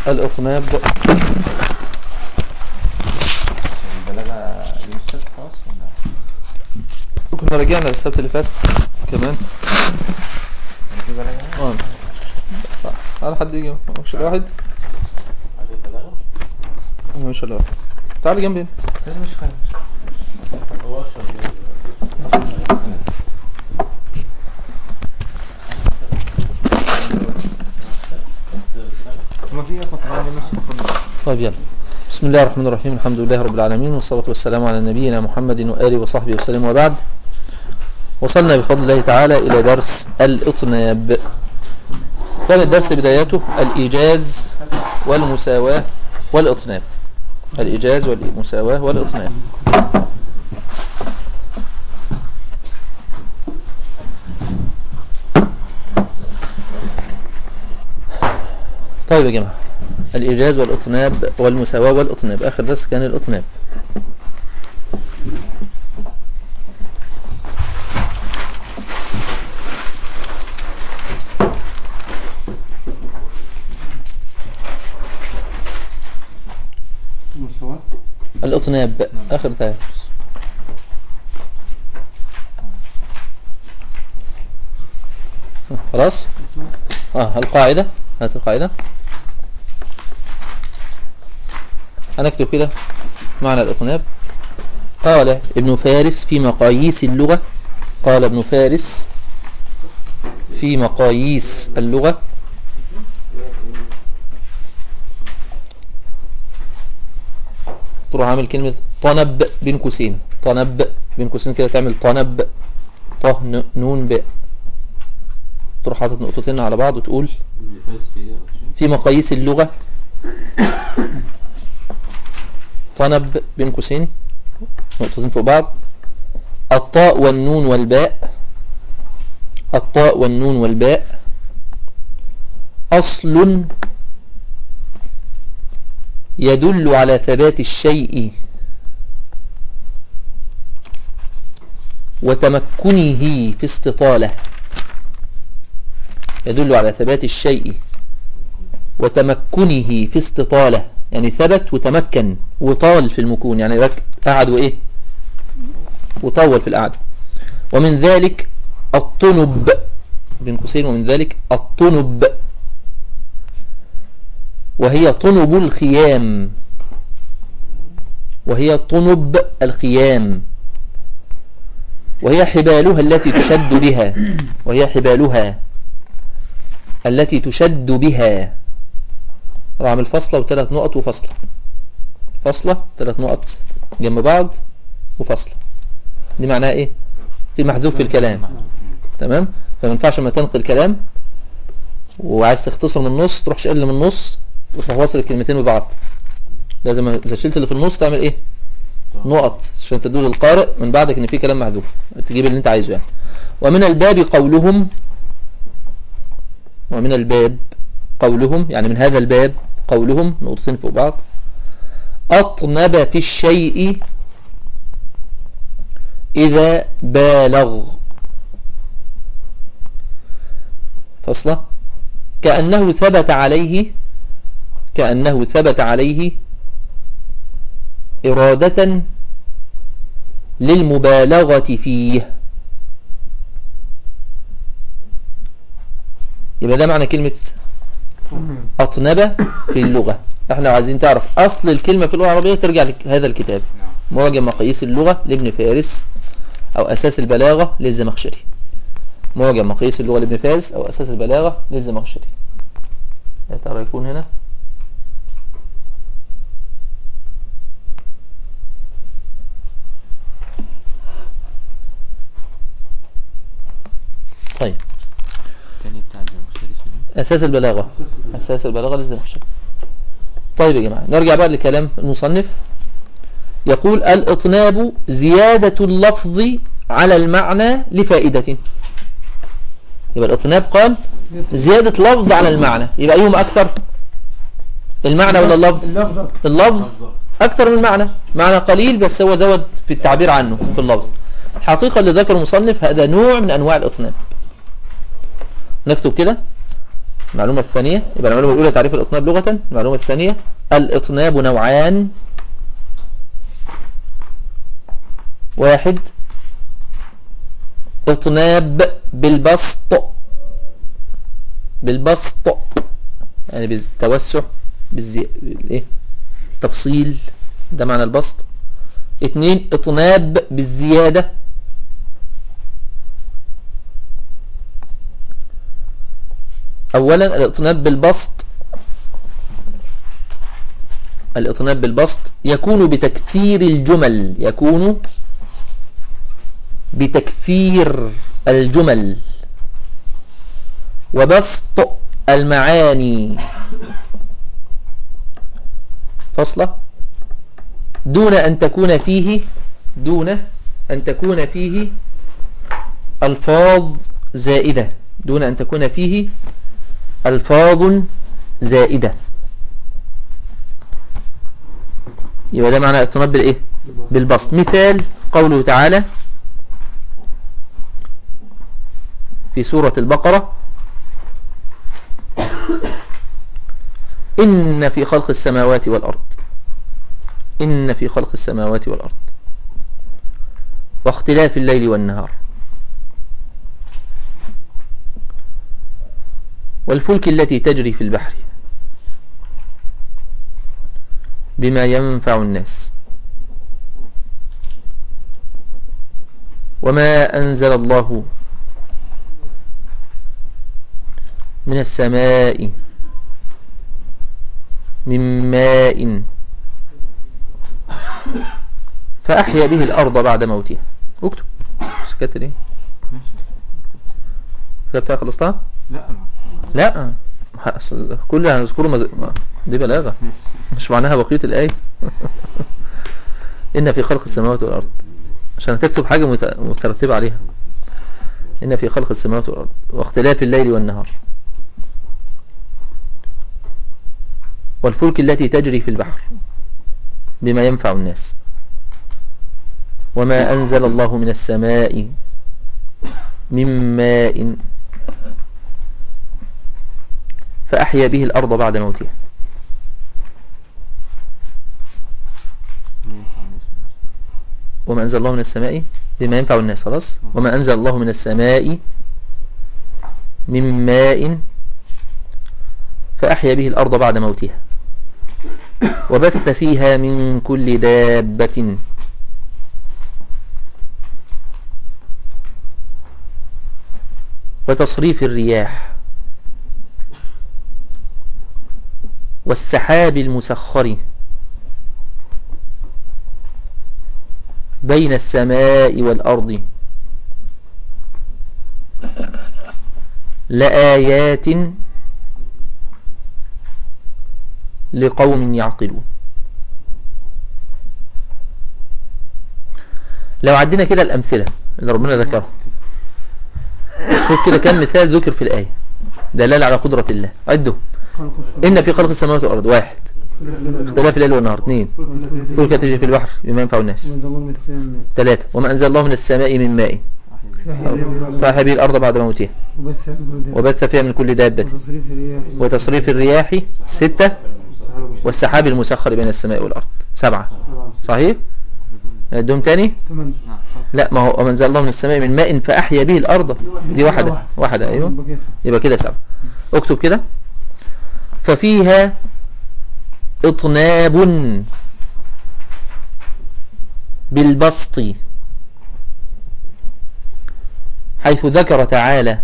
الإطناب البلاغة يوم السبت خلاص ولا كنا رجعنا للسبت اللي فات كمان يعني في بلاغة؟ اه على حد يجي مش الواحد هذه البلاغة؟ مش الواحد تعال جنبي هنا. لا مش خير هو أشرف ما في خطوة يعني مش طيب يلا بسم الله الرحمن الرحيم الحمد لله رب العالمين والصلاة والسلام على نبينا محمد وآله وصحبه وسلم وبعد وصلنا بفضل الله تعالى إلى درس الإطناب كان الدرس بدايته الإيجاز والمساواة والإطناب الإيجاز والمساواة والإطناب طيب يا جماعة الإيجاز والإطناب والمساواة والإطناب آخر درس كان الإطناب مستوى الإطناب آخر درس خلاص اه القاعدة هات القاعدة هنكتب كده معنى الإطناب قال ابن فارس في مقاييس اللغة قال ابن فارس في مقاييس اللغة تروح عامل كلمة طنب بين قوسين طنب بين قوسين كده تعمل طنب ط ن- نون ب تروح حاطط نقطتين على بعض وتقول اللي فاز فيه أو شيء في مقاييس اللغة طنب بين قوسين نقطتين فوق بعض الطاء والنون والباء الطاء والنون والباء أصل يدل على ثبات الشيء وتمكنه في استطالة يدل على ثبات الشيء وتمكنه في استطالة يعني ثبت وتمكن وطال في المكون يعني رك قعد وإيه وطول في القعدة ومن ذلك الطنب بين قوسين ومن ذلك الطنب وهي طنب الخيام وهي طنب الخيام وهي حبالها التي تشد بها وهي حبالها التي تشد بها راح اعمل فاصلة وثلاث نقط وفاصلة فاصلة ثلاث نقط جنب بعض وفاصلة دي معناها ايه في محذوف في الكلام تمام فما ينفعش لما تنقل كلام وعايز تختصر من النص تروح شقل من النص وتروح واصل الكلمتين ببعض لازم اذا شلت اللي في النص تعمل ايه نقط عشان تدل للقارئ من بعدك ان في كلام محذوف تجيب اللي انت عايزه يعني ومن الباب قولهم ومن الباب قولهم يعني من هذا الباب قولهم نقطتين فوق بعض أطنب في الشيء إذا بالغ فصلة كأنه ثبت عليه كأنه ثبت عليه إرادة للمبالغة فيه يبقى ده معنى كلمة أطنبة في اللغة احنا عايزين تعرف أصل الكلمة في اللغة العربية ترجع لهذا الكتاب معجم مقاييس اللغة لابن فارس أو أساس البلاغة للزمخشري معجم مقاييس اللغة لابن فارس أو أساس البلاغة للزمخشري يا ترى يكون هنا طيب الثاني بتاع الزمخشري اسمه أساس البلاغة أساس البلاغة للزمخشري طيب يا جماعة نرجع بقى لكلام المصنف يقول الإطناب زيادة اللفظ على المعنى لفائدة يبقى الإطناب قال زيادة لفظ على المعنى يبقى أيهما أكثر المعنى ولا اللفظ اللفظ اللفظ أكثر من المعنى معنى قليل بس هو زود في التعبير عنه في اللفظ حقيقة اللي ذكر المصنف هذا نوع من أنواع الإطناب نكتب كده المعلومة الثانية يبقى المعلومة الأولى تعريف الإطناب لغة المعلومة الثانية الإطناب نوعان واحد إطناب بالبسط بالبسط يعني بالتوسع بالزي... بالايه تفصيل ده معنى البسط اتنين اطناب بالزيادة اولا الاطناب بالبسط الاطناب بالبسط يكون بتكثير الجمل يكون بتكثير الجمل وبسط المعاني فصلة دون أن تكون فيه دون أن تكون فيه ألفاظ زائدة دون أن تكون فيه ألفاظ زائدة يبقى ده معنى اقتناب بالإيه بالبسط مثال قوله تعالى في سورة البقرة إن في خلق السماوات والأرض إن في خلق السماوات والأرض واختلاف الليل والنهار والفلك التي تجري في البحر بما ينفع الناس وما أنزل الله من السماء من ماء فأحيا به الأرض بعد موتها اكتب سكت ليه كتبتها خلصتها لا لا أصل كل اللي هنذكره مز... دي بلاغة مش معناها بقية الآية إن في خلق السماوات والأرض عشان تكتب حاجة مت- مترتبة عليها إن في خلق السماوات والأرض واختلاف الليل والنهار والفلك التي تجري في البحر بما ينفع الناس وما أنزل الله من السماء من ماء فأحيا به الأرض بعد موتها وما أنزل الله من السماء بما ينفع الناس خلاص وما أنزل الله من السماء من ماء فأحيا به الأرض بعد موتها وبث فيها من كل دابة وتصريف الرياح والسحاب المسخر بين السماء والأرض لآيات لقوم يعقلون لو عدينا كده الأمثلة اللي ربنا ذكرها شوف كده كم مثال ذكر في الآية دلالة على قدرة الله عدوا إن في خلق السماوات والأرض واحد اختلاف الليل والنهار اثنين فلك تجري في البحر بما ينفع الناس وانضمام الثاني ثلاثة وما أنزل الله من السماء من ماء فأحيا به الأرض بعد موتها وبث وبث فيها من كل دابة وتصريف الرياح وتصريف الرياح ستة والسحاب المسخر بين السماء والأرض سبعة صحيح؟ دوم تاني ثمانية لا ما هو وما أنزل الله من السماء من ماء فأحيا به الأرض دي واحدة واحدة أيوه بقي سبعة. يبقى كده سبعة اكتب كده ففيها اطناب بالبسط حيث ذكر تعالى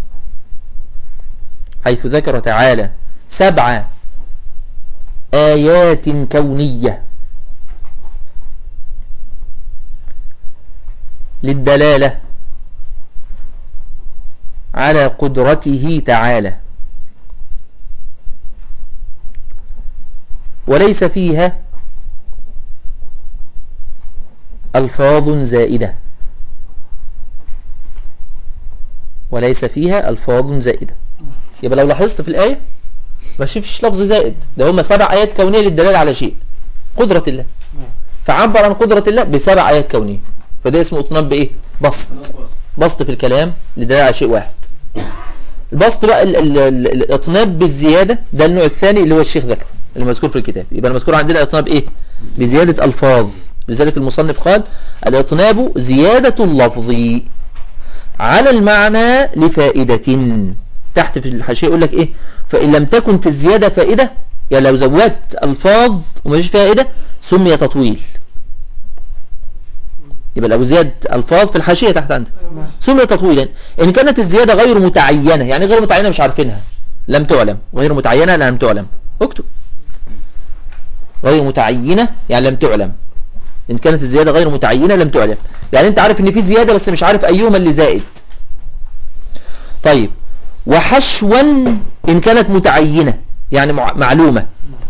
حيث ذكر تعالى سبع آيات كونية للدلالة على قدرته تعالى وليس فيها ألفاظ زائدة وليس فيها ألفاظ زائدة يبقى لو لاحظت في الآية ما فيش لفظ زائد ده هم سبع آيات كونية للدلالة على شيء قدرة الله فعبر عن قدرة الله بسبع آيات كونية فده اسمه اطناب بإيه بسط بسط في الكلام للدلالة على شيء واحد البسط بقى ال- ال- ال- الاطناب بالزيادة ده النوع الثاني اللي هو الشيخ ذكره المذكور في الكتاب يبقى المذكور عندنا اطناب ايه بزيادة الفاظ لذلك المصنف قال الاطناب زيادة اللفظ على المعنى لفائدة تحت في الحاشية يقول لك ايه فإن لم تكن في الزيادة فائدة يعني لو زودت الفاظ ومفيش فائدة سمي تطويل يبقى لو زيادة الفاظ في الحاشية تحت عندك سمي تطويلا إن كانت الزيادة غير متعينة يعني غير متعينة مش عارفينها لم تعلم غير متعينة لم تعلم اكتب غير متعينة يعني لم تعلم إن كانت الزيادة غير متعينة لم تعلم يعني أنت عارف إن في زيادة بس مش عارف أيهما اللي زائد طيب وحشوا إن كانت متعينة يعني مع- معلومة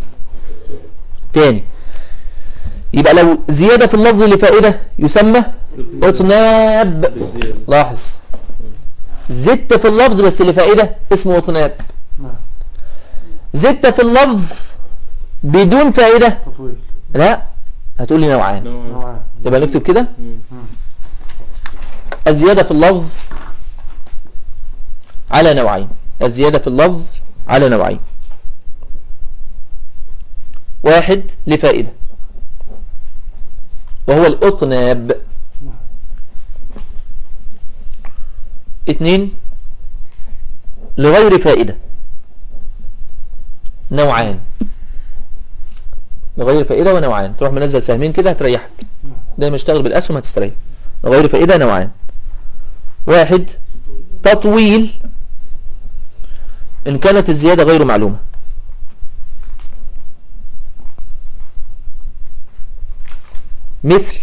تاني يبقى لو زيادة في اللفظ لفائدة يسمى اطناب بالزيادة لاحظ زدت في اللفظ بس لفائدة اسمه اطناب نعم زدت في اللفظ بدون فائدة تطويل لا هتقول لي نوعان نوعا نوعان يبقى نكتب كده مم. الزيادة في اللفظ على نوعين الزيادة في اللفظ على نوعين واحد لفائدة وهو الإطناب نعم اتنين لغير فائدة نوعان لغير فائدة ونوعان تروح منزل سهمين كده هتريحك نعم دايما اشتغل بالأسهم هتستريح لغير فائدة نوعان واحد تطويل إن كانت الزيادة غير معلومة مثل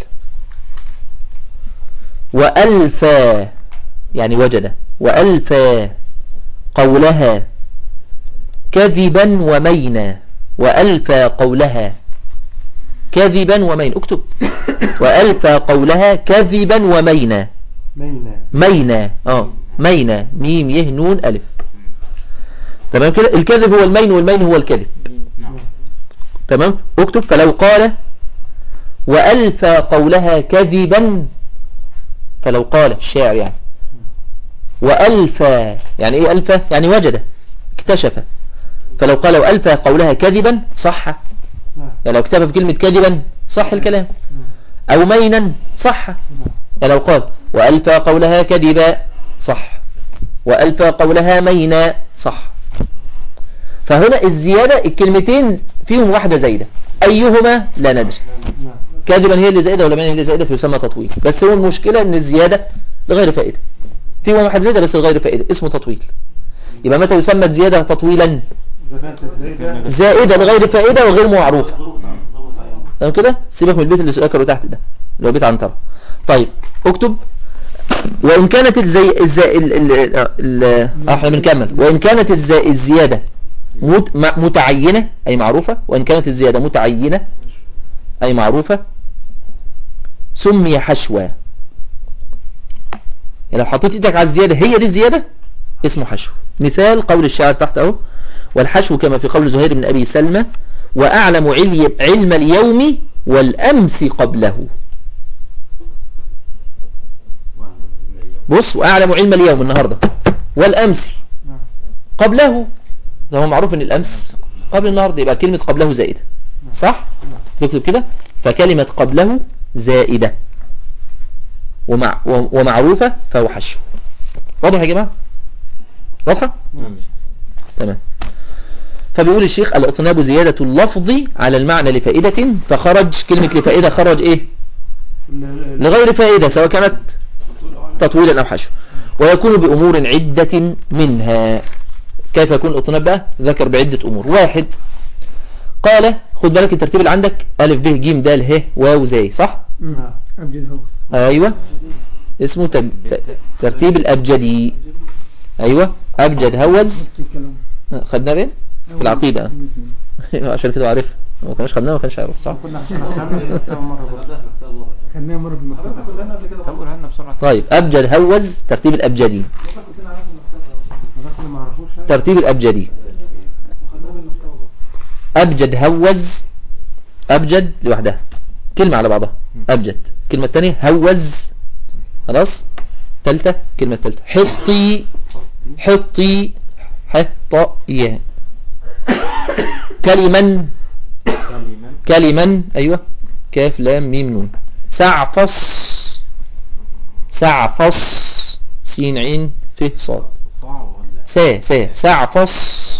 وألفى يعني وجد وألفى قولها كذبا ومينا وألفى قولها كذبا ومينا اكتب وألفى قولها كذبا ومينا مينا مينا اه مينا ميم يه نون ألف تمام كده الكذب هو المين والمين هو الكذب نعم تمام اكتب فلو قال وألفى قولها كذبا فلو قال الشاعر يعني وألفى يعني ايه ألفى يعني وجد اكتشف فلو قال وألفى قولها كذبا صح نعم يعني لو اكتفى بكلمة كذبا صح الكلام أو مينا صح يعني لو قال وألفى قولها كذبا صح وألفى قولها مينا صح فهنا الزيادة الكلمتين فيهم واحدة زايدة أيهما لا ندري نعم كاذبا هي اللي زائدة ولا مينا هي اللي زائدة فيسمى تطويل بس هو المشكلة ان الزيادة لغير فائدة في واحد زيادة بس لغير فائدة اسمه تطويل يبقى متى يسمى الزيادة تطويلا زكاة الزيدة زائدة لغير فائدة وغير معروفة تمام كده سيبك من البيت اللي ذكره تحت ده اللي هو بيت عنترة طيب اكتب وإن كانت الزي الزي ال ال ال ال احنا بنكمل وإن كانت الزي الزيادة مت م- متعينة أي معروفة وإن كانت الزيادة متعينة أي معروفة سمي حشوة يعني لو حطيت ايدك على الزيادة هي دي الزيادة اسمه حشو مثال قول الشاعر تحت اهو والحشو كما في قول زهير بن أبي سلمى وأعلم علي علم اليوم والأمس قبله بص وأعلم علم اليوم النهاردة والأمس نعم قبله ده هو معروف ان الأمس قبل النهاردة يبقى كلمة قبله زائدة صح؟ نكتب كده فكلمة قبله زائدة ومع ومعروفة فهو حشو واضح يا جماعة؟ واضحة؟ نعم تمام فبيقول الشيخ الأطناب زيادة اللفظ على المعنى لفائدة فخرج كلمة لفائدة خرج إيه ال- ال- لغير فائدة سواء كانت تطويلا أو حشو ويكون بأمور عدة منها كيف يكون الأطناب بقى ذكر بعدة أمور واحد قال خد بالك الترتيب اللي عندك ألف ب ج د ه واو زي صح نعم أبجد هو أيوة اسمه تب... ت- ترتيب الأبجدي أيوة أبجد هوز نفس الكلام خدناه فين في العقيدة عشان كده عارف ما كانش خدناه ما كانش عارف صح كنا عشان نعمل كم مرة برضه. خدناها مرة في المكتبة طب قولها لنا بسرعة طيب أبجد هوز ترتيب الأبجدي ده كنا ما عرفوش يعني. ترتيب الأبجدي أبجد هوز أبجد لوحدها كلمة على بعضها أبجد الكلمة الثانية هوز خلاص ثالثة كلمة ثالثة حطي حطي حطي كلما كلمة كلما أيوة كاف لام ميم نون سعفص سعفص سين عين ف صاد صعب ولا سا سا سعفص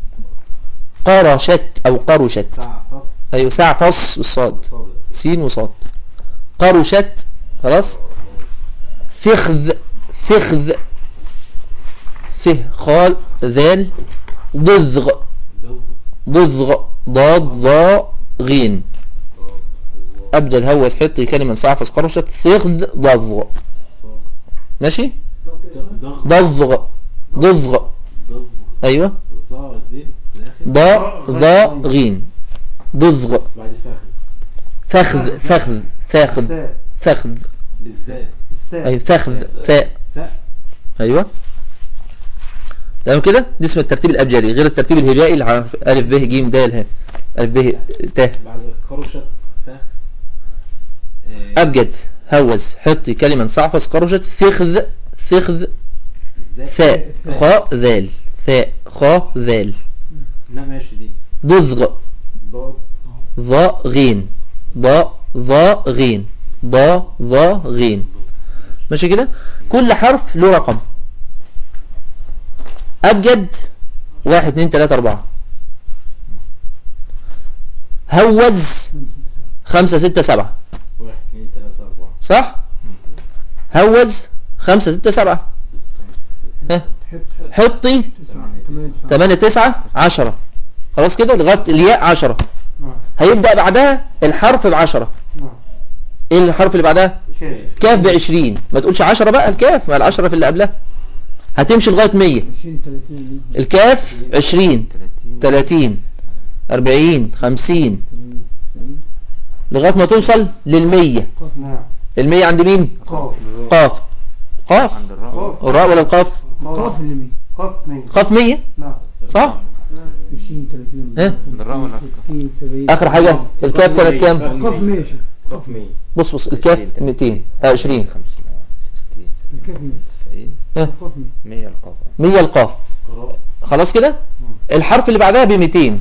قرشت أو قرشت ساعة فص أيوة سعفص بالصاد صادق سين وصاد قرشت خلاص فخذ فخذ فه خال ذال ضذغ دو ضذغ ضاد ضاء غين أبجد هوس حطي كلمة صعفص قرشت فخذ ضضغ ماشي ضغط ضضغ ضضغ ضغط أيوة ظا الزين في الآخر ضاء ضاء غين ضضغ بعد فاخذ فخذ فخذ فاخذ الساء فخذ بالذات الساء أي فخذ فاء ساء ايوه تمام كده دي اسم الترتيب الابجدي غير الترتيب الهجائي اللي عارف الف ب ج د ه الف ب ت بعد خرشت فاخذ آه، ابجد هوز حطي كلمه صعفص قرشت فخذ فخذ بالذات. فاء خاء ذال فاء خاء ذال لا ماشي دي ضذغ ضاد ضاء غين ضاء ضاء غين ضاء ضاء غين ماشي كده كل حرف له رقم أبجد واحد اتنين تلاتة أربعة هوز خمسة ستة سبعة واحد اثنين ثلاثة أربعة صح هوز خمسة ستة سبعة ها حطي ثمانية تسعة تمانية تسعة عشرة خلاص كده لغاية الياء عشرة نعم هيبدأ بعدها الحرف بعشرة نعم ايه الحرف اللي بعدها شايف كاف بعشرين ما تقولش عشرة بقى الكاف ما العشرة في اللي قبلها هتمشي لغاية مية عشرين ثلاثين الكاف عشرين 30 تلاتين أربعين خمسين ثمانين تسعين لغاية ما توصل للمية نعم المية عند مين قاف قاف قاف عند الراء قاف الراء ولا القاف قاف اللي مية قاف مين قاف مية نعم صح عشرين ثلاثين ها؟ بالراء ولا ستين سبعين آخر حاجة الكاف كانت كام قاف ماشي قاف 100 بص بص الكاف 200 آه 20 50 60 الكاف مية 90 ها القاف مية 100 القاف 100 القاف قراء خلاص كده الحرف اللي بعدها ب 200 نعم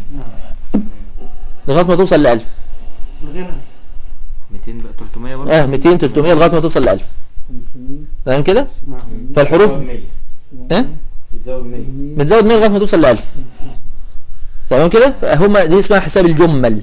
لغاية ما توصل ل 1000 الغنى 200 بقى 300 برضه اه 200 300 لغاية ما توصل ل 1000 خمسمية تمام كده نعم فالحروف بتزود 100 ها بتزود 100 مية بتزود 100 لغاية ما توصل ل 1000 تمام كده فهم دي اسمها حساب الجمل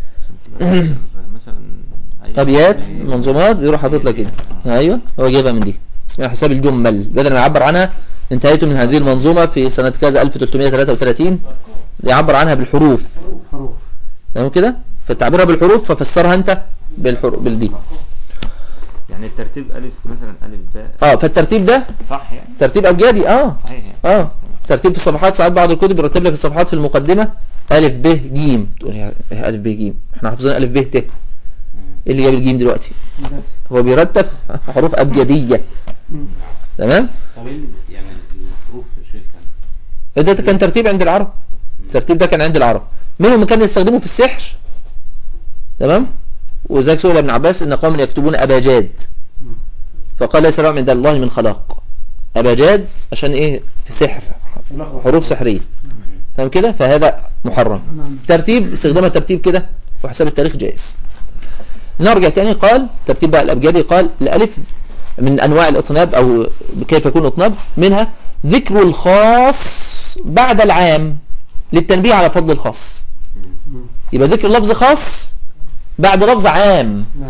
مثلا أي- ابيات منظومات بيروح حاطط لك كده ايوه هو جايبها من دي اسمها حساب الجمل بدل ما يعبر عنها انتهيت من هذه المنظومة في سنة كذا 1333 يعبر عنها بالحروف حروف تمام كده فتعبيرها بالحروف ففسرها انت بالحروف بالدي يعني الترتيب ألف مثلا ألف باء اه فالترتيب ده صح يعني ترتيب ابجدي اه صحيح يعني اه ترتيب في الصفحات ساعات بعض الكتب يرتب لك الصفحات في المقدمة ألف ب ج تقول يا إيه ألف ب ج احنا حافظين ألف ب ت ايه اللي جاب الجيم دلوقتي بس هو بيرتب حروف أبجدية تمام طب ايه اللي- يعني الحروف في الشيخ كان ده كان ترتيب عند العرب الترتيب ده كان عند العرب منهم من كان يستخدمه في السحر تمام وذلك سئل ابن عباس ان قوم يكتبون اباجاد فقال ليس لهم عند الله من خلاق اباجاد عشان ايه في سحر لخبط حروف سحريه تمام كده فهذا محرم نعم ترتيب استخدام الترتيب كده وحساب التاريخ جائز نرجع تاني قال ترتيب بقى الابجدي قال الالف من انواع الاطناب او كيف يكون اطناب منها ذكر الخاص بعد العام للتنبيه على فضل الخاص يبقى ذكر لفظ خاص بعد لفظ عام نعم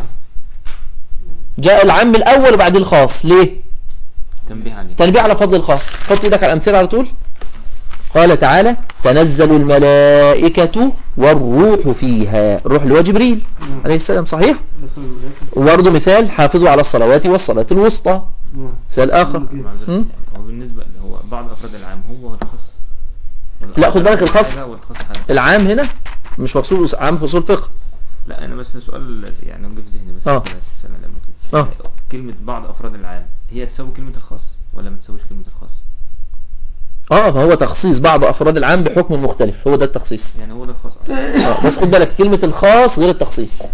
جاء العام الاول وبعد الخاص ليه تنبيه عليه تنبيه على فضل الخاص حط ايدك على الامثله على طول قال تعالى تنزل الملائكة والروح فيها الروح اللي هو جبريل عليه السلام صحيح بس الملائكة وبرضه مثال حافظوا على الصلوات والصلاة الوسطى نعم مثال آخر معذرة مم. يعني هو بالنسبة هو بعض أفراد العام هو الخاص ولا لا، خد بالك الخاص. لا والخاص حاجة العام هنا مش مقصود عام في اصول فقه لا أنا بس سؤال يعني جه في ذهني بس آه. كده السنة لما كده آه. كلمة بعض أفراد العام هي تساوي كلمة الخاص ولا ما تساويش كلمة الخاص؟ اه فهو تخصيص بعض افراد العام بحكم مختلف هو ده التخصيص يعني هو ده الخاص أصلا آه بس خد بالك كلمة الخاص غير التخصيص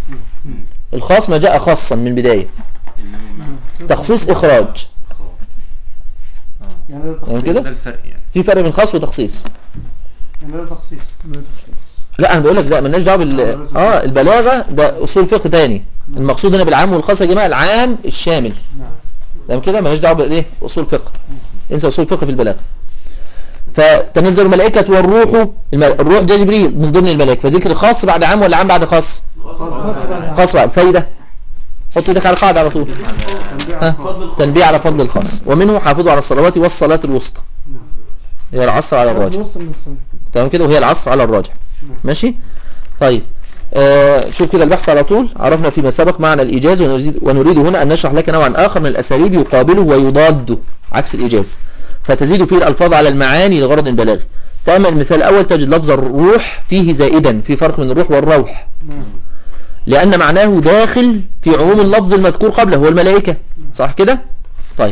الخاص ما جاء خاصا من بداية إنما مع تخصيص اخراج آه يعني ده يعني تخصيص كده ده الفرق يعني في فرق بين خاص وتخصيص يعني ده تخصيص ما تخصص لا انا بقول لك لا مالناش دعوه بال اه البلاغه ده اصول فقه تاني المقصود هنا بالعام والخاص يا جماعه العام الشامل نعم تمام كده مالناش دعوه بالايه اصول فقه انسى اصول فقه في البلاغه فتنزل الملائكه والروح الم- الروح ده جبريل من ضمن الملائكه فذكر خاص بعد عام ولا عام بعد خاص خاص بعد فايده حط ايدك على القاعده على طول تنبيه ها؟ عن فضل تنبيه على فضل الخاص ومنه حافظوا على الصلوات والصلاه الوسطى هي العصر على الراجح نص النص تمام كده وهي العصر على الراجح ماشي طيب آه شوف كده البحث على طول عرفنا فيما سبق معنى الإيجاز ونريد, ونريد هنا أن نشرح لك نوعا آخر من الأساليب يقابله ويضاده عكس الإيجاز فتزيد فيه الألفاظ على المعاني لغرض بلاغي تأمل المثال الأول تجد لفظ الروح فيه زائدا في فرق من الروح والروح نعم لأن معناه داخل في عموم اللفظ المذكور قبله هو الملائكة صح كده طيب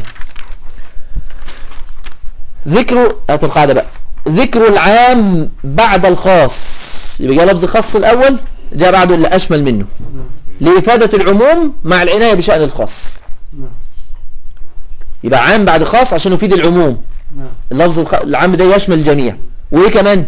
ذكر هات القاعدة بقى ذكر العام بعد الخاص يبقى جاء لفظ خاص الأول جاء بعده اللي أشمل منه لإفادة العموم مع العناية بشأن الخاص نعم يبقى عام بعد خاص عشان يفيد العموم نعم اللفظ الخ... العام ده يشمل الجميع وإيه كمان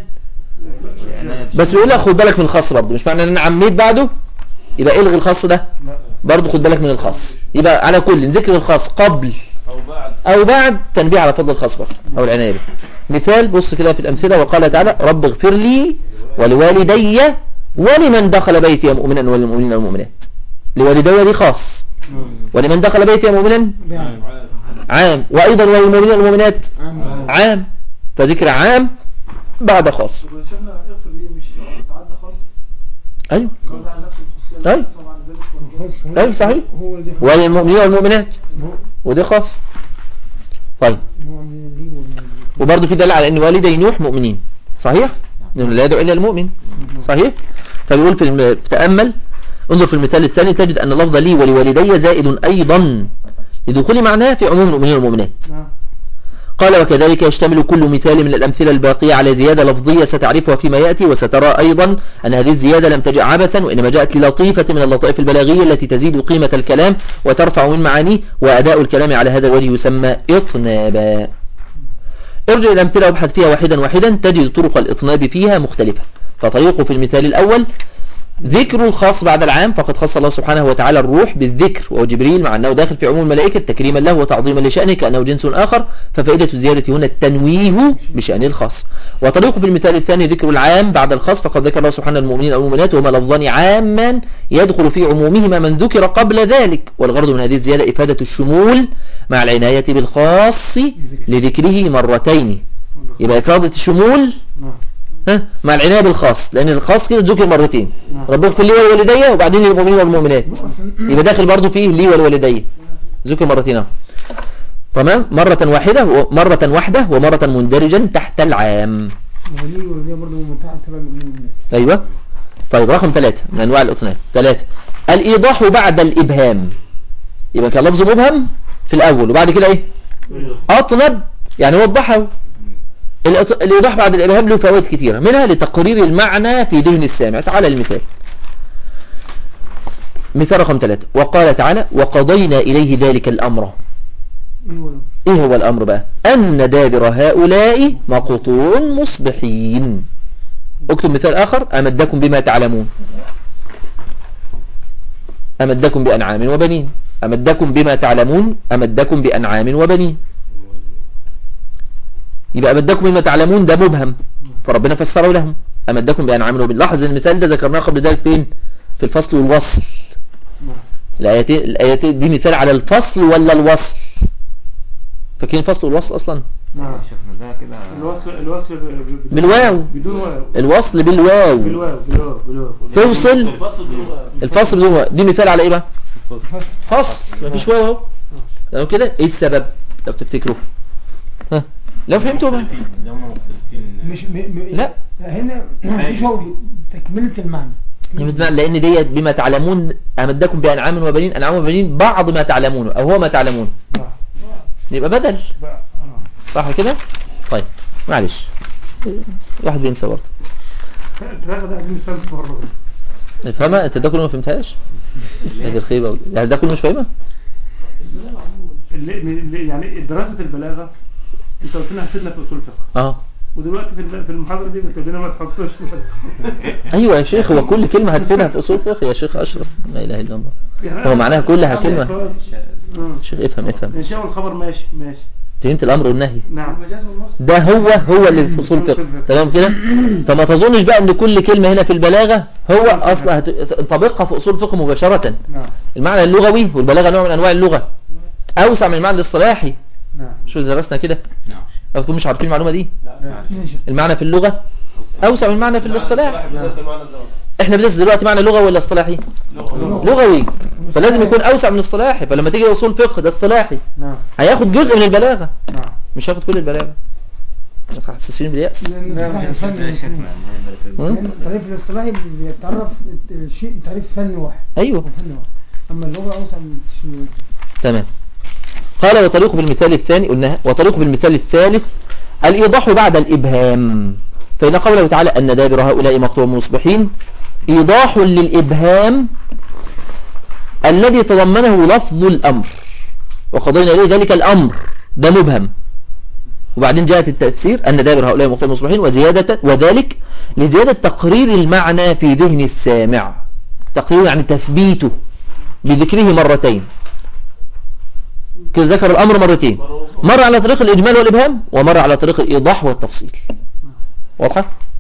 بس بيقول لك خد بالك من الخاص برضه مش معنى ان انا عميت بعده يبقى الغي الخاص ده لا برضه خد بالك من الخاص يبقى على كل ذكر الخاص قبل او بعد او بعد تنبيه على فضل الخاص برضه او العنايه به مثال بص كده في الامثله وقال تعالى رب اغفر لي ولوالدي ولمن دخل بيتي مؤمنا وللمؤمنين والمؤمنات لوالدي دي خاص ولمن دخل بيتي مؤمنا نعم عام وايضا وللمؤمنين والمؤمنات عام عام فذكر عام بعد خاص طب يا شيخنا اغفر لي مش تعدى خاص ايوه قال على نفس الخصوصيه طيب. طبعا ذلك والله. ايوه صحيح هو اللي وللمؤمنين والمؤمنات هو وده خاص طيب هو من لي ولا وبرضه في دليل على ان والدي نوح مؤمنين صحيح لانه لا يدعو الا المؤمن صحيح فبيقول في الم... تامل انظر في المثال الثاني تجد ان لفظ لي ولوالدي زائد ايضا لدخول معناه في عموم المؤمنين والمؤمنات نعم قال وكذلك يشتمل كل مثال من الأمثلة الباقية على زيادة لفظية ستعرفها فيما يأتي وسترى أيضا أن هذه الزيادة لم تجأ عبثا وإنما جاءت للطيفة من اللطائف البلاغية التي تزيد قيمة الكلام وترفع من معانيه وأداء الكلام على هذا الوجه يسمى إطنابا ارجع إلى الأمثلة وابحث فيها واحدا واحدا تجد طرق الإطناب فيها مختلفة فطريقه في المثال الأول ذكر الخاص بعد العام فقد خص الله سبحانه وتعالى الروح بالذكر وهو جبريل مع أنه داخل في عموم الملائكة تكريما له وتعظيما لشأنه كأنه جنس آخر ففائدة الزيادة هنا التنويه بشأن الخاص وطريقه في المثال الثاني ذكر العام بعد الخاص فقد ذكر الله سبحانه المؤمنين والمؤمنات وهما لفظان عاما يدخل في عمومهما من ذكر قبل ذلك والغرض من هذه الزيادة إفادة الشمول مع العناية بالخاص لذكره مرتين يبقى إفادة الشمول نعم ها مع العناية بالخاص لأن الخاص كده ذكر مرتين نعم. رب اغفر لي ولوالدي وبعدين للمؤمنين والمؤمنات يبقى داخل برضو فيه لي ولوالدي ذكر مرتين اهو. تمام مرة واحدة ومرة واحدة ومرة مندرجا تحت العام ولي ولي برضه ممتع تبع المؤمنين أيوة طيب رقم ثلاثة من أنواع الأطناب ثلاثة الإيضاح بعد الإبهام يبقى كان لفظ مبهم في الأول وبعد كده إيه أطنب يعني وضحه الإط- الإيضاح بعد الإبهام له فوائد كثيرة منها لتقرير المعنى في ذهن السامع تعالى المثال مثال رقم ثلاثة وقال تعالى وقضينا إليه ذلك الأمر ايه ولا إيه هو الأمر بقى أن دابر هؤلاء مقطوع مصبحين اكتب مثال آخر أمدكم بما تعلمون أمدكم بأنعام وبنين أمدكم بما تعلمون أمدكم بأنعام وبنين يبقى أمدكم بما تعلمون ده مبهم فربنا فسره لهم أمدكم بأنعام وبنين لاحظ المثال ده ذكرناه قبل ذلك فين في الفصل والوصل الآيتين الآيتين دي مثال على الفصل ولا الوصل فاكرين الفصل والوصل أصلا نعم شيخنا ده كده الوصل الوصل ب- ب- بالواو. بدون واو الوصل بالواو بالواو بالواو بالواو توصل الفصل بالواو. الفصل بدون واو دي مثال على ايه بقى فصل فصل مفيش واو اهو تمام كده ايه السبب لو تفتكروا ها لو فهمتوا بقى اللي هم مختلفين مش م... م... لا. هنا مفيش هو تكملة المعنى يعني بمعنى- لان ديت بما تعلمون امدكم بانعام وبنين انعام وبنين بعض ما تعلمون او هو ما تعلمون نعم. يبقى بدل بقى آه. صح كده طيب معلش واحد بينسى برضه الفراخ ده عايزين نفهم مرة نفهمها انت ده كله ما فهمتهاش هذه الخيبه يعني ده كله مش فاهمها اللي اللي- يعني دراسة البلاغة انت قلت لنا هتفيدنا في اصول الفقه اه ودلوقتي في الم- في المحاضره دي قلت لنا ما تحطوش ايوه يا شيخ هو كل كلمه هتفيدها في اصول فقه يا شيخ اشرف لا اله الا الله يعني هو معناها كلها كلمة. خلاص. آه. شيخ افهم افهم الانشاء والخبر ماشي ماشي فهمت الامر والنهي نعم ده هو هو اللي في اصول فقه تمام كده فما تظنش بقى ان كل كلمه هنا في البلاغه هو اصلا هتطبقها في اصول الفقه مباشره نعم المعنى اللغوي والبلاغه نوع من انواع اللغه اوسع من المعنى الاصطلاحي نعم شو درسنا كده نعم لو تكونوا مش عارفين المعلومه دي ماشي المعنى في اللغه اوسع من المعنى في الاصطلاح واحد بالذات المعنى ده احنا بندرس دلوقتي معنى لغوي ولا اصطلاحي لغة لغوي فلازم يكون اوسع من الاصطلاحي فلما تيجي اصول فقه ده اصطلاحي نعم هياخد جزء من البلاغه نعم مش هياخد كل البلاغه حاسسين بالياس لان الاصطلاح يا الفني شيخنا الله يبارك فيك. ها؟ لأن التعريف الاصطلاحي بيتعرف الشيء تعريف فني واحد ايوه هو فني واحد اما اللغه اوسع من التشميل تمام قال وطريق بالمثال الثاني قلناها وطريق بالمثال الثالث الإيضاح بعد الإبهام فإن قوله تعالى أن دابر هؤلاء مقطوع مصبحين إيضاح للإبهام الذي تضمنه لفظ الأمر وقضينا إليه ذلك الأمر ده مبهم وبعدين جاءت التفسير أن دابر هؤلاء مقطوع مصبحين وزيادة وذلك لزيادة تقرير المعنى في ذهن السامع تقرير يعني تثبيته بذكره مرتين كده ذكر الأمر مرتين مرة على طريق الإجمال والإبهام ومرة على طريق الإيضاح والتفصيل واضحة؟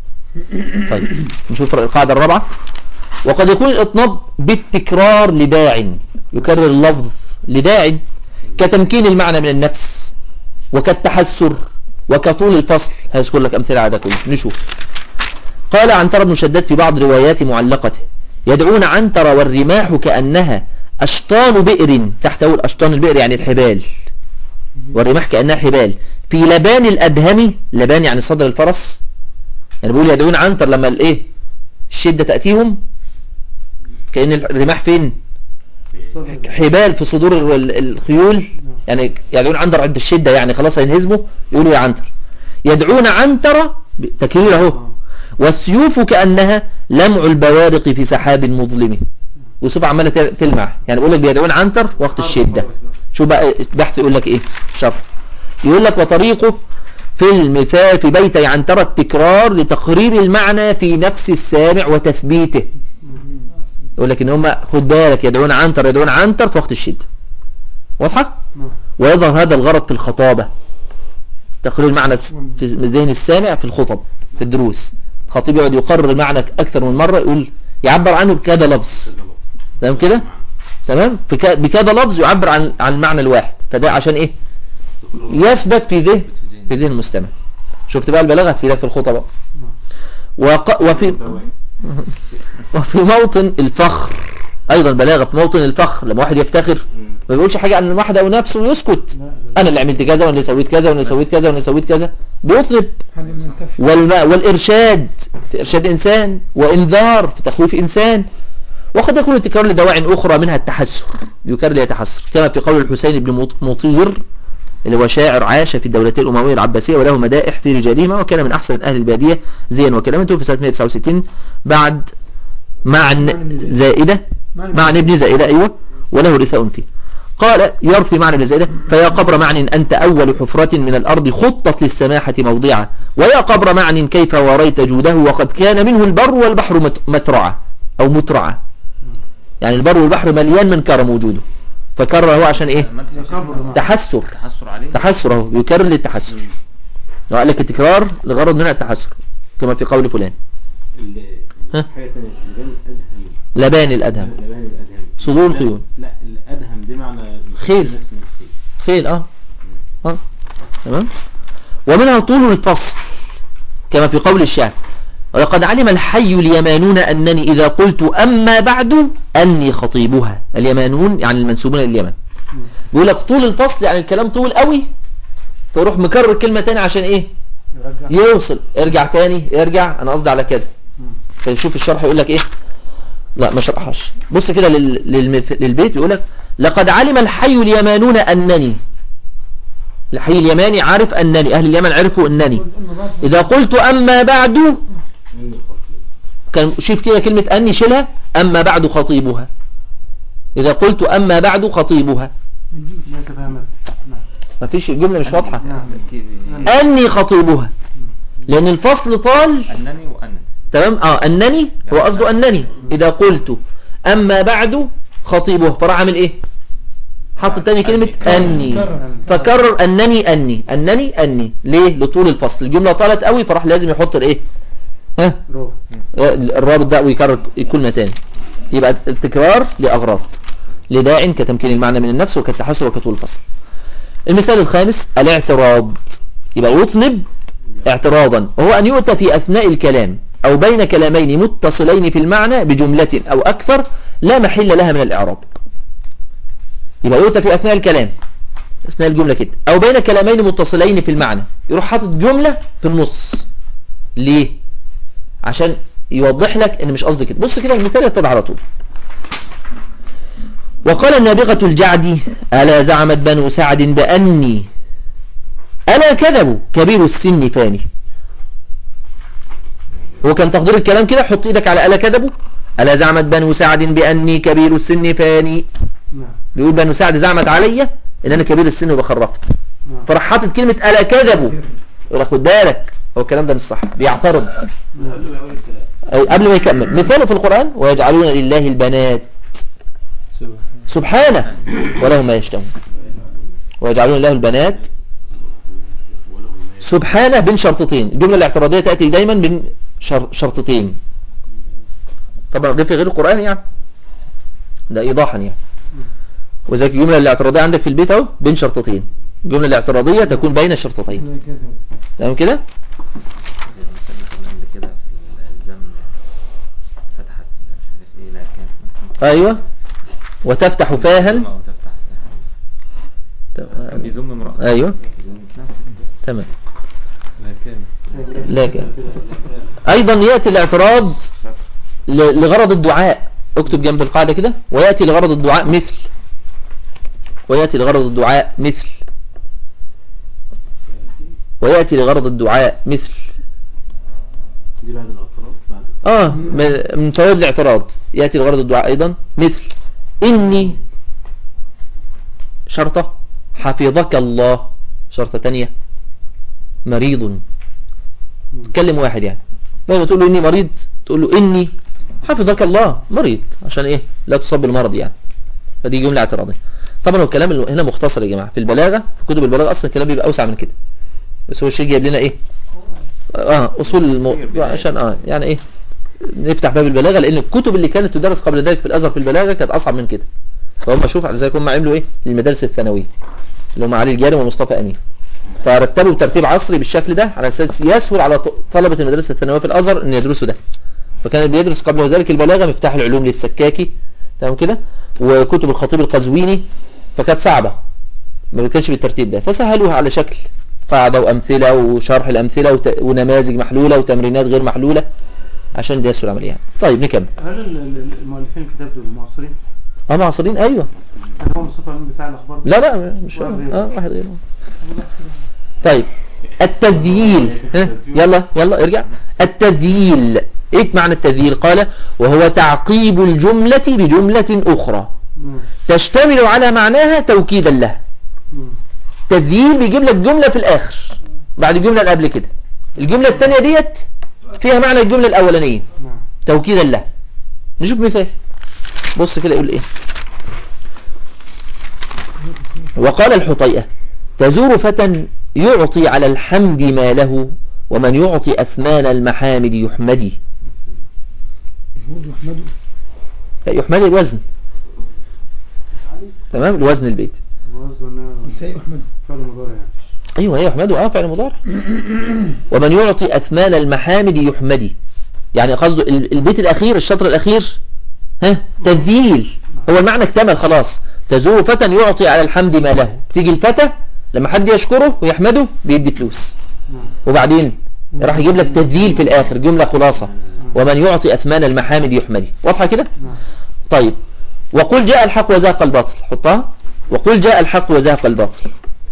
طيب نشوف القاعدة الرابعة وقد يكون الإطناب بالتكرار لداع يكرر اللفظ لداع كتمكين المعنى من النفس وكالتحسر وكطول الفصل هيذكر لك أمثلة على ده كله نشوف قال عنتر بن شداد في بعض روايات معلقته يدعون عنتر والرماح كأنها أشطان بئر تحته الأشطان البئر يعني الحبال والرماح كأنها حبال في لبان الأدهم لبان يعني صدر الفرس يعني بيقول يدعون عنتر لما الايه الشدة تأتيهم كأن الرماح فين حبال في صدور ال- الخيول يعني يدعون عنتر عند الشدة يعني خلاص هينهزموا يقولوا يا عنتر يدعون عنتر تكرير اهو والسيوف كأنها لمع البوارق في سحاب مظلم وسيوف عمالة تل- تلمع يعني بيقول لك بيدعون عنتر وقت الشدة شو بقى بحث يقول لك ايه شرح يقول لك وطريقه في المثال في بيتي عنتر التكرار لتقرير المعنى في نفس السامع وتثبيته يقول لك ان هم خد بالك يدعون عنتر يدعون عنتر في وقت الشدة واضحة نعم ويظهر هذا الغرض في الخطابة تقرير المعنى في ذهن السامع في الخطب في الدروس الخطيب يقعد يقرر المعنى أكثر من مرة يقول يعبر عنه بكذا لفظ تمام كده تمام في ك- بكذا لفظ يعبر عن عن المعنى الواحد فده عشان ايه يثبت في ذهن في ذهن المستمع شفت بقى البلاغة هتفيدك في الخطبة وق... وفي وفي موطن الفخر ايضا بلاغة في موطن الفخر لما واحد يفتخر ما بيقولش حاجة عن واحد او نفسه ويسكت انا اللي عملت كذا وانا اللي سويت كذا وانا اللي سويت كذا وانا اللي سويت كذا بيطلب حاجه من التف والم... والإرشاد في إرشاد إنسان وإنذار في تخويف إنسان وقد يكون التكرار لدواع أخرى منها التحسر يكرر ليتحسر كما في قول الحسين بن مط- مطير اللي هو شاعر عاش في الدولتين الأموية العباسية وله مدائح في رجالهما وكان من أحسن أهل البادية زيا وكلاما توفي سنة 169 بعد معن زائدة معنى ابن زائدة أيوة وله رثاء فيه قال يرثي معنى ابن زائدة فيا قبر معنى أنت أول حفرة من الأرض خطت للسماحة موضعا ويا قبر معنى كيف وريت جوده وقد كان منه البر والبحر مت- مترعة أو مترعة يعني البر والبحر مليان من كرم وجوده فكرر هو عشان إيه كبر نعم. تحسر تحسر عليه تحسر اهو يكرر للتحسر لو قال لك التكرار لغرض منها التحسر كما في قول فلان ال- ها؟ حاجة تانية لبان الأدهم لبان الأدهم لبان الأدهم صدور لا- الخيول. لا الأدهم دي معنى خيل. اسم الخيل خيل اه اه تمام ومنها طول الفصل كما في قول الشاعر ولقد علم الحي اليمانون أنني إذا قلت أما بعد أني خطيبها اليمانون يعني المنسوبون لليمن بيقول لك طول الفصل يعني الكلام طول قوي فيروح مكرر كلمة تاني عشان ايه يرجع يوصل ارجع تاني ارجع انا قصدي على كذا فيشوف الشرح يقول لك ايه لا ما شرحهاش بص كده لل... للمف... للبيت يقول لك لقد علم الحي اليمانون انني الحي اليماني عارف انني اهل اليمن عرفوا انني اذا قلت اما بعد منه خطيب كان شوف كده كلمة اني شيلها اما بعد خطيبها اذا قلت اما بعد خطيبها ليس فاهمك نعم مفيش الجملة مش واضحة نعم تركيب أني خطيبها لأن الفصل طال أنني وأن تمام اه أنني هو قصده أنني إذا قلت أما بعد خطيبها فراح عامل إيه حط تاني كلمة أني كرر. فكرر أنني أني أنني أني ليه لطول الفصل الجملة طالت قوي فراح لازم يحط الإيه ها برافو الرابط ده ويكرر الكلمة تاني يبقى التكرار لأغراض لداع كتمكين المعنى من النفس وكالتحسر وكطول الفصل المثال الخامس الاعتراض يبقى يطنب اعتراضا وهو أن يؤتى في أثناء الكلام أو بين كلامين متصلين في المعنى بجملة أو أكثر لا محل لها من الإعراب يبقى يؤتى في أثناء الكلام أثناء الجملة كده أو بين كلامين متصلين في المعنى يروح حاطط جملة في النص ليه عشان يوضح لك ان مش قصدي كده بص كده المثال يتضح على طول وقال النابغة الجعدي ألا زعمت بنو سعد بأني ألا كذبوا كبير السن فاني هو كان تقدير الكلام كده حط ايدك على ألا كذبوا ألا زعمت بنو سعد بأني كبير السن فاني نعم بيقول بنو سعد زعمت عليا ان انا كبير السن وبخرفت نعم فراح حاطط كلمة ألا كذبوا يقول لك خد بالك هو الكلام ده مش صح بيعترض قبل ما يقول الكلام أي قبل ما يكمل مثاله في القرآن ويجعلون لله البنات سبحانه ولهم ما يشتهون ويجعلون له البنات سبحانه بين شرطتين الجملة الاعتراضية تأتي دايما بين شر شرطتين طبعا ده في غير القرآن يعني ده إيضاحا يعني وذلك الجملة الاعتراضية عندك في البيت اهو بين شرطتين الجملة الاعتراضية تكون بين الشرطتين لا كذب. تمام كده المثال اللي قلنا قبل كده في الزم فتحت مش عارف ايه لا كان أيوة وتفتح فاها ثم وتفتح كان بيزم امرأة أيوة بيزم في نفس تمام لا كان لكن أيضا يأتي الاعتراض ل- لغرض الدعاء اكتب جنب القاعدة كده ويأتي لغرض الدعاء مثل ويأتي لغرض الدعاء مثل ويأتي لغرض الدعاء مثل دي بعد الاطراف بعد آه من من فوائد الاعتراض يأتي لغرض الدعاء أيضا مثل إني شرطة حفظك الله شرطة تانية مريض تكلم واحد يعني بدل ما تقول له إني مريض تقول له إني حفظك الله مريض عشان إيه لا تصاب بالمرض يعني فدي جملة اعتراضية طبعا هو الكلام اللي هنا مختصر يا جماعة في البلاغة في كتب البلاغة أصلا الكلام بيبقى أوسع من كده بس هو الشيء جايب لنا إيه اه اصول المو... عشان اه يعني ايه نفتح باب البلاغه لان الكتب اللي كانت تدرس قبل ذلك في الازهر في البلاغه كانت اصعب من كده فهم شوف على ذلك هم عملوا ايه للمدارس الثانويه اللي هم علي الجاري ومصطفى امين فرتبوا بترتيب عصري بالشكل ده على اساس يسهل على ط- طلبه المدارس الثانويه في الازهر ان يدرسوا ده فكان اللي بيدرس قبل ذلك البلاغه مفتاح العلوم للسكاكي تمام كده وكتب الخطيب القزويني فكانت صعبه ما كانش بالترتيب ده فسهلوها على شكل قاعدة وأمثلة وشرح الأمثلة وت... ونماذج محلولة وتمرينات غير محلولة عشان ده يسهل العملية يعني. طيب نكمل هل ال- ال- المؤلفين الكتاب دول معاصرين؟ اه معاصرين ايوه هل هو مصطفى امين بتاع الاخبار؟ لا لا مش واحد غيره. اه واحد غيره طيب التذييل ها؟ يلا يلا ارجع التذييل ايه معنى التذييل قال وهو تعقيب الجملة بجملة أخرى مم. تشتمل على معناها توكيدا لها مم. تذييل بيجيب لك جملة في الآخر بعد الجملة اللي قبل كده الجملة الثانية ديت فيها معنى الجملة الأولانية نعم توكيدا لها نشوف مثال بص كده يقول ايه وقال الحطيئة تزور فتى يعطي على الحمد ما له ومن يعطي أثمان المحامد يحمدي محمود محمد لا يحمدي الوزن تمام الوزن البيت قصده انه ازاي احمد فعل مضارع يعني ايوه هي يحمده اه فعل مضارع ومن يعطي اثمان المحامد يحمدي يعني قصده ال- البيت الاخير الشطر الاخير ها تذييل هو المعنى اكتمل خلاص تزور فتى يعطي على الحمد ما له تيجي الفتى لما حد يشكره ويحمده بيدي فلوس نعم وبعدين راح يجيب لك تذييل في الاخر جمله خلاصه ومن يعطي اثمان المحامد يحمدي واضحه كده نعم طيب وقل جاء الحق وزاق الباطل حطها وقل جاء الحق وزاق الباطل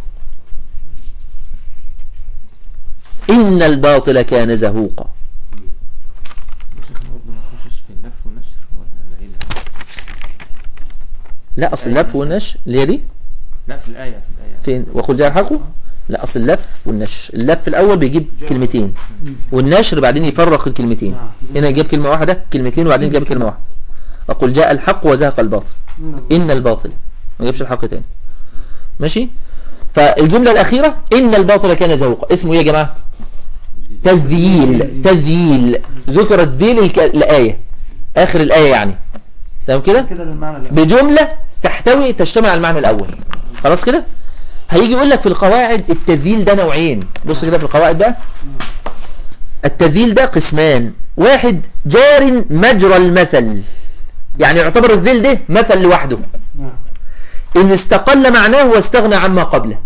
إن الباطل كان زهوقا الشيخ برضه ما يخشش في اللف والنشر ولا بعيد لا أصل اللف والنش اللي هي دي لا في الآية في الآية فين وقل جاء الحق لا اصل اللف والنشر اللف الاول بيجيب كلمتين والنشر بعدين يفرق الكلمتين نعم. هنا يجيب كلمة واحدة كلمتين وبعدين جاب كلمة واحدة وقل جاء الحق وزهق الباطل إن الباطل ما جابش الحق تاني ماشي فالجملة الأخيرة إن الباطل كان زهوقا اسمه إيه يا جماعة تذييل تذييل ذكرت ذيل الك... الآية آخر الآية يعني تمام كده كده للمعنى الأول بجملة تحتوي تجتمع على المعنى الأول خلاص كده هيجي يقول لك في القواعد التذييل ده نوعين بص كده في القواعد بقى التذييل ده قسمان واحد جار مجرى المثل يعني يعتبر الذيل ده مثل لوحده نعم إن استقل معناه واستغنى عما قبله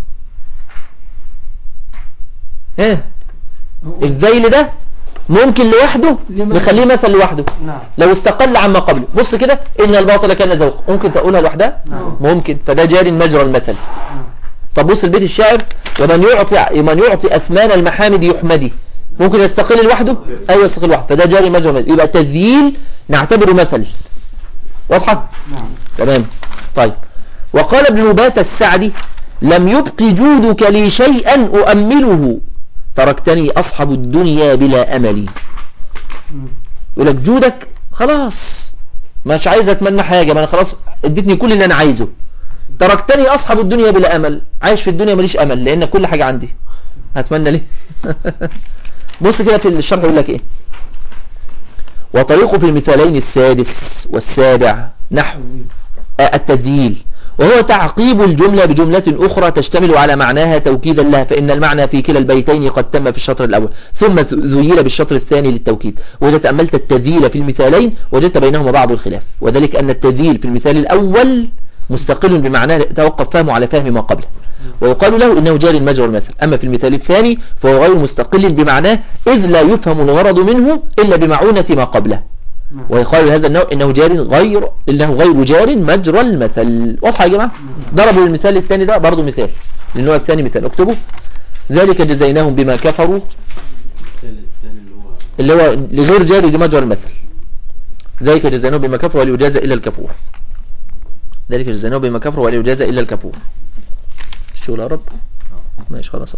ها الذيل ده ممكن لوحده لمن- نخليه مثل لوحده نعم لو استقل عما قبله بص كده إن الباطل كان ذوق ممكن تقولها لوحدها نعم. ممكن فده جار مجرى المثل نعم طب بص البيت الشاعر ومن يعطي من يعطي أثمان المحامد يحمدي ممكن يستقل لوحده أيوة يستقل لوحده فده جاري مجرى المثل يبقى تذييل نعتبره مثل واضحة نعم تمام طيب وقال ابن نبات السعدي لم يبق جودك لي شيئا أؤمله تركتني أصحب الدنيا بلا أمل مم. يقول لك جودك خلاص مش عايز اتمنى حاجة ما انا خلاص اديتني كل اللي انا عايزه تركتني اصحب الدنيا بلا امل عايش في الدنيا ماليش امل لان كل حاجة عندي هتمنى ليه بص كده في الشرح يقول لك ايه وطريقه في المثالين السادس والسابع نحو آه، التذييل وهو تعقيب الجملة بجملة أخرى تشتمل على معناها توكيدا لها فإن المعنى في كلا البيتين قد تم في الشطر الأول ثم ذيل بالشطر الثاني للتوكيد وإذا تأملت التذييل في المثالين وجدت بينهما بعض الخلاف وذلك أن التذييل في المثال الأول مستقل بمعناه توقف فهمه على فهم ما قبله ويقال له إنه جار مجرى المثل أما في المثال الثاني فهو غير مستقل بمعناه إذ لا يفهم الغرض منه إلا بمعونة ما قبله نعم. ويقال لهذا النوع انه جار غير انه غير جار مجرى المثل واضحه يا جماعه ضربوا المثال الثاني ده برضه مثال للنوع الثاني مثال اكتبوا ذلك جزيناهم بما كفروا الثالث الثاني اللي هو اللي هو لغير جاري مجرى المثل ذلك جزيناهم بما كفروا ولا يجازى الا الكفور ذلك جزيناهم بما كفروا ولا يجازى الا الكفور الشغل قرب ماشي خلاص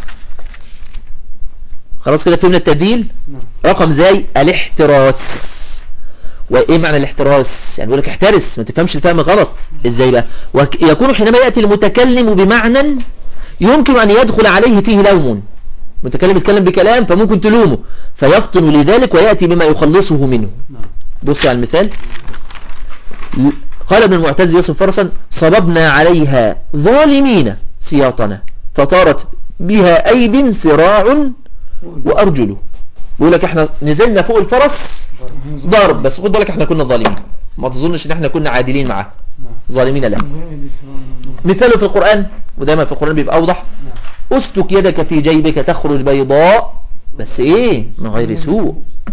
خلاص كده فهمنا التبديل نعم. رقم زي الاحتراس وايه معنى الاحتراس يعني بيقول لك احترس ما تفهمش الفهم غلط ازاي بقى ويكون حينما ياتي المتكلم بمعنى يمكن ان يدخل عليه فيه لوم متكلم يتكلم بكلام فممكن تلومه فيفطن لذلك وياتي بما يخلصه منه نعم. بص على المثال ل- قال ابن المعتز يصف فرسا صببنا عليها ظالمين سياطنا فطارت بها أيد سراع وأرجل بيقول لك احنا نزلنا فوق الفرس ضرب بس خد بالك احنا كنا ظالمين ما تظنش ان احنا كنا عادلين معاه ظالمين له مثاله في القرآن ودايما في القرآن بيبقى أوضح أسلك يدك في جيبك تخرج بيضاء بس ايه من غير سوء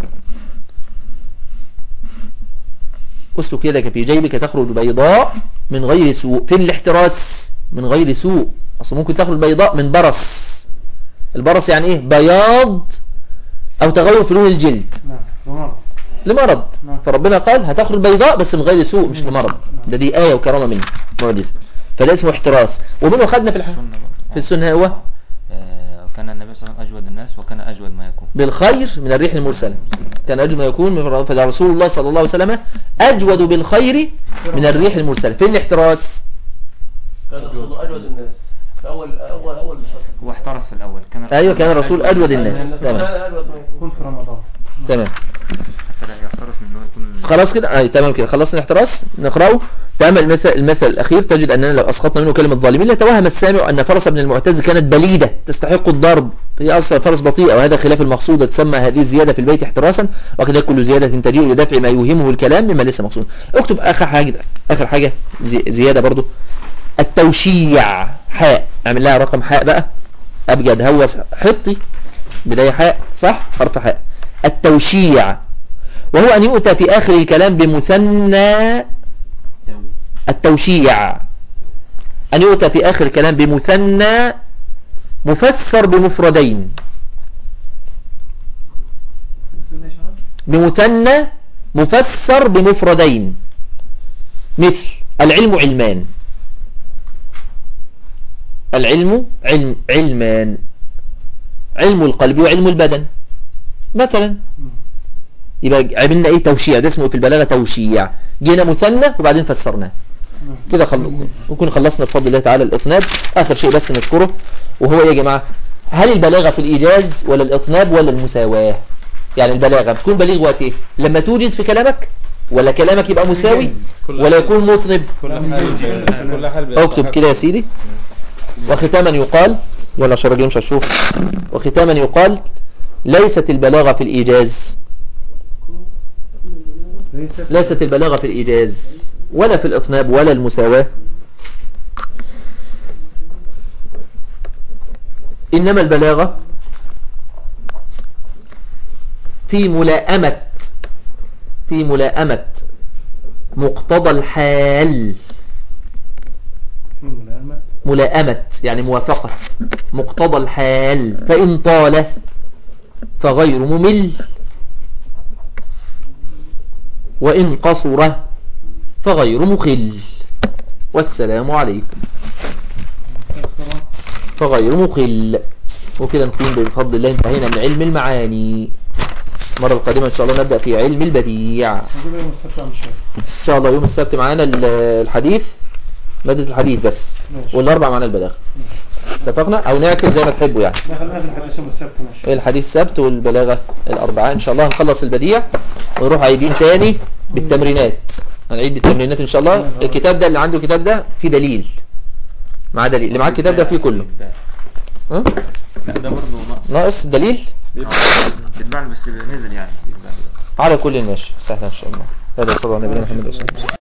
أسلك يدك في جيبك تخرج بيضاء من غير سوء فين الاحتراس من غير سوء أصلا ممكن تخرج بيضاء من برص البرص يعني ايه بياض أو تغير في لون الجلد نعم ومرض لمرض نعم. فربنا قال هتخرج بيضاء بس من غير سوء مش لمرض ده دي آية وكرامة منه معجزة فده اسمه احتراس ومنه خدنا في الح... السنة برضه. في السنة هو آه، كان النبي صلى الله عليه وسلم أجود الناس وكان أجود ما يكون بالخير من الريح المرسلة كان أجود ما يكون من فرسول الله صلى الله عليه وسلم أجود بالخير من الريح المرسلة فين الاحتراس كان الرسول اجود الناس في اول اول اول سطر هو احترس في الأول كان أيوة كان الرسول أجود الناس تمام كان اجود ما يكون يكون في رمضان تمام فلا يحترس من إنه يكون خلاص كده اي تمام كده خلصنا الاحتراس نقراه تمام المثل المثل الاخير تجد اننا لو اسقطنا منه كلمه ظالمين لتوهم السامع ان فرس ابن المعتز كانت بليده تستحق الضرب هي اصلا فرس بطيئه وهذا خلاف المقصود تسمى هذه الزياده في البيت احتراسا وكذلك كل زياده تجيء لدفع ما يوهمه الكلام مما ليس مقصود اكتب اخر حاجه اخر حاجه زي زياده برضو التوشيع حاء اعمل لها رقم حاء بقى ابجد هوس حطي بدايه حاء صح حرف حاء التوشيع وهو أن يؤتى في آخر الكلام بمثنى تو التوشيع أن يؤتى في آخر الكلام بمثنى مفسر بمفردين بمثنى مفسر بمفردين مثل العلم علمان العلم علم علمان علم القلب وعلم البدن مثلا يبقى عملنا ايه توشيع ده اسمه في البلاغة توشيع جينا مثنى وبعدين فسرناه كده خل... نكون خلصنا بفضل الله تعالى الإطناب آخر شيء بس نذكره وهو إيه يا جماعة هل البلاغة في الإيجاز ولا الإطناب ولا المساواة يعني البلاغة بتكون بليغ وقت إيه لما توجز في كلامك ولا كلامك يبقى مساوي ولا يكون مطنب كل حال كل حال اكتب كده يا سيدي وختاما يقال يلا عشان الراجل مش هشوف وختاما يقال ليست البلاغة في الإيجاز ليست ليست البلاغة في الإيجاز ولا في الإطناب ولا المساواة إنما البلاغة في ملائمة في ملائمة مقتضى الحال في ملائمة ملائمة يعني موافقة مقتضى الحال فإن طال فغير ممل وإن قصر فغير مخل والسلام عليكم الصلاة فغير مخل وكده نكون بفضل الله انتهينا من علم المعاني المرة القادمة إن شاء الله نبدأ في علم البديع موجودة يوم السبت عم الشيخ إن شاء الله يوم السبت معانا ال- الحديث مادة الحديث بس ماشي والأربع معانا البلاغة اتفقنا أو نعكس زي ما تحبوا يعني لا خلينا في الحديث يوم السبت ماشي الحديث سبت والبلاغة الأربعاء إن شاء الله هنخلص البديع ونروح عايدين تاني بالتمرينات هنعيد بالتمرينات إن شاء الله الكتاب ده اللي عنده الكتاب ده فيه دليل معاه دليل اللي معاه الكتاب ده فيه كله ها؟ لا ده برضه ناقص ناقص دليل بيتباع بس نزل يعني بيتباع على كل ماشي سهلا إن شاء الله هذا صلى الله عليه وسلم